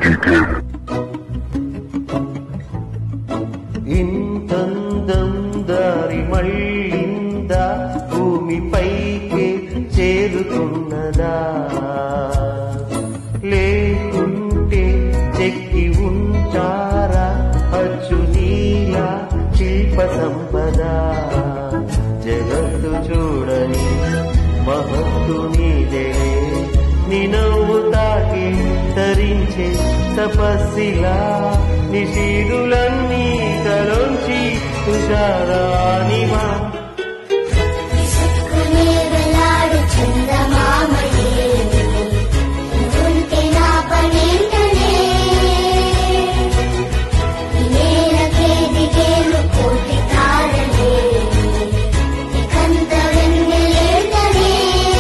బయటికేరు ఇంతందం దారి మళ్ళిందా భూమిపైకి చేరుతున్నదా లేకుంటే చెక్కి ఉంటారా అచ్చు నీల శిల్ప సంపద జగత్తు చూడని మహత్తు నీదే నినవ్వు తాకి తరించే తపస్సిలా నిషీదులన్నీ తలొంచి తుషారానిమా విసుక్కునే వెలాడు చందమామయే ఉంటే నా పనేంటనే నేలకే దిగేలు కోటి తారలే ఇకంత వెన్నెలేటనే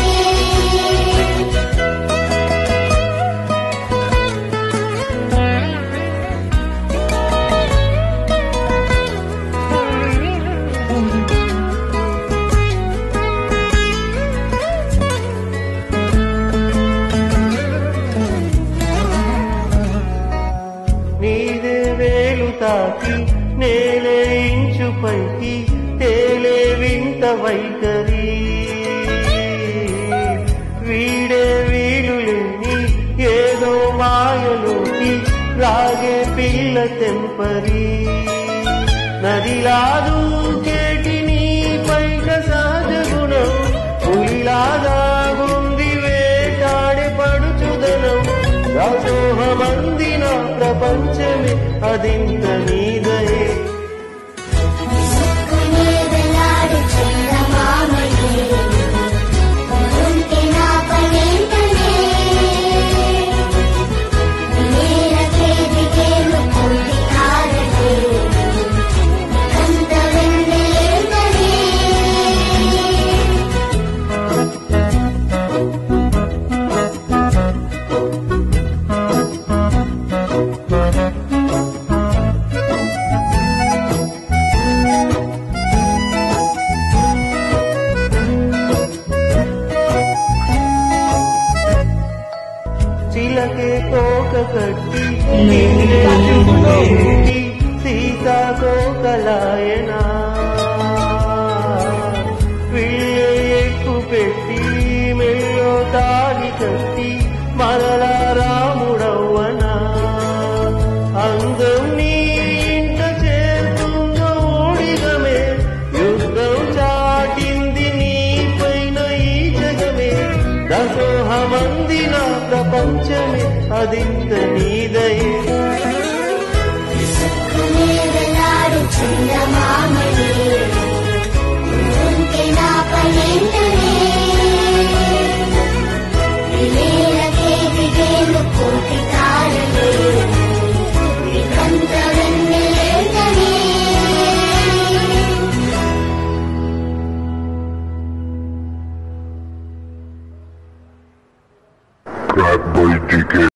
నీదే వేలు తాకి నేలే ఇంచు పైకి తేలే వింత వైఖరి వీడే వీలు లేని ఏదో మాయలోకి రాగే పిల్ల తెంపరి నదిలాదు కేటి నీ పైక సహజ గుణం పులిలాగా ఉంది వేటాడే పడుచుదనం దాసోహమందిన ప్రపంచమే అదింత నీదయే విసుక్కునే వెలాడు చందమామయే ఉంటే నా పనేంటనే నేలకే దిగేలు కోటి తారలే ఇకంత వెన్నెలేటనే చిలకే కోక కట్టి నిన్నే చుట్టూటి సీతాకోకలాయనా విల్లే ఎక్కు పెట్టి మెల్లో తాడి కట్టి మరలా రాముడవ్వనా అందం నీ ఇంట చేరుతున్న ఊడిగమే యుద్ధం చాటింది నీ పైన ఈ జగమే దసోహమందిన ప్రపంచమే అదింత నీదయే విసుక్కునే వెలాడు చందమామయే ఉంటే నా పనేంటనే నేలకే దిగేలు కోటి తారలే ఇకంత వెన్నెలేటనే బయటికేరు